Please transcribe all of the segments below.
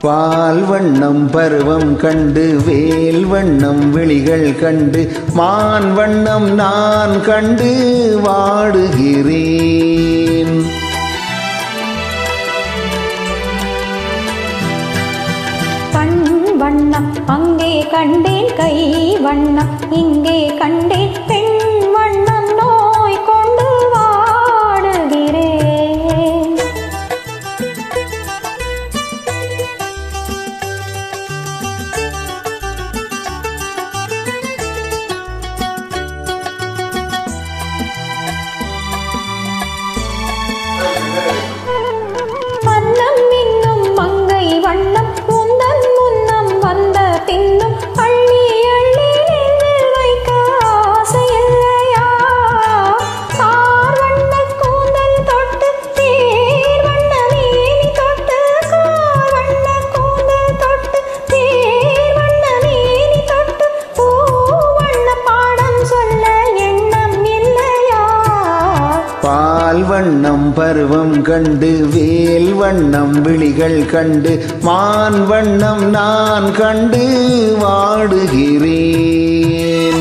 பால் வண்ணம் பருவம் கண்டு வேல் வண்ணம் விழிகள் கண்டு மான் வண்ணம் நான் கண்டு வாடுகிறேன் கண் வண்ணம் அங்கே கண்டேன் கை வண்ணம் இங்கே கண்டேன் பெண் வண்ணம் நோய் கொண்டு வாடுகிறேன் வண்ணம் இன்னும் மங்கை வண்ணம் உந்தன் முன்னம் வந்த பின்னும் அள்ளி அள்ளி நெஞ்சில் வைக்க ஆசையில்லையா கார் வண்ண கூந்தல் தொட்டு தேர் வண்ண மேனி தொட்டு கார் வண்ண கூந்தல் தொட்டு தேர் வண்ண மேனி தொட்டு பூ வண்ண பாடம் சொல்ல எண்ணம் இல்லையா பால் வண்ணம் பருவம் கண்டு வேல் வண்ணம் விழிகள் கண்டு மான் வண்ணம் நான் கண்டு வாடுகிறேன்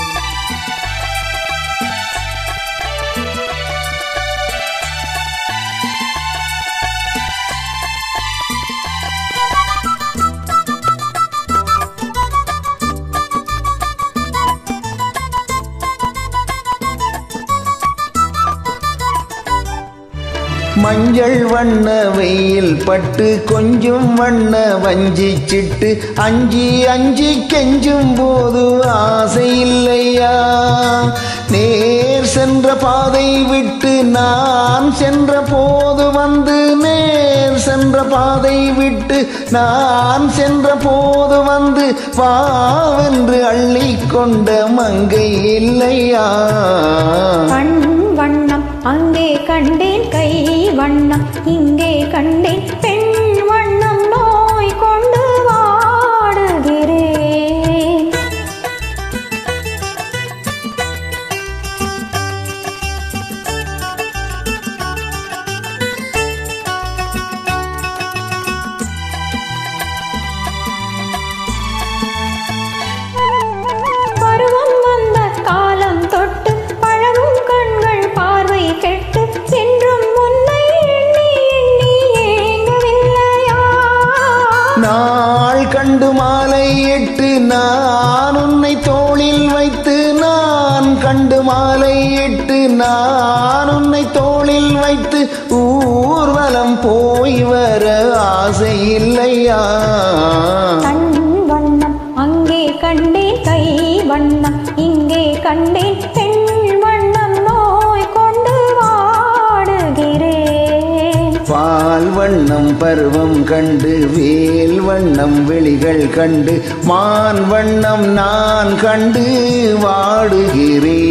மஞ்சள் வண்ண வெயில் பட்டு கொஞ்சம் வண்ண வஞ்சி சிட்டு அஞ்சி அஞ்சி கெஞ்சும் போது ஆசை இல்லையா நேர் சென்ற பாதை விட்டு நான் சென்ற போது வந்து நேர் சென்ற பாதை விட்டு நான் சென்ற போது வந்து வாவென்று அள்ளிக்கொண்ட மங்கை இல்லையா கண் வண்ணம் அங்கே கண்டேன் கை வண்ணம் இங்கே கண்டேன் பெண் வண்ணம் நோய் கொண்டு வாடுகிறேன் பருவம் வந்த காலம் தொட்டு பழகும் கண்கள் பார்வை கெட்டு என்றும் முன்னை எண்ணி எண்ணி ஏங்கவில்லையா நாள் கண்டு மாலை எட்டு நான் உன்னை தோளில் வைத்து நான் கண்டு மாலை எட்டு நான் உன்னை தோளில் வைத்து ஊர்வலம் போய் வர ஆசை இல்லையா கண் வண்ணம் அங்கே கண்டேன் கை வண்ணம் இங்கே கண்டேன் பெண் வண்ணம் நோய் கொண்டு வாடுகிறேன் பால் வண்ணம் பருவம் கண்டு வேல் வண்ணம் விழிகள் கண்டு மான் வண்ணம் நான் கண்டு வாடுகிறேன்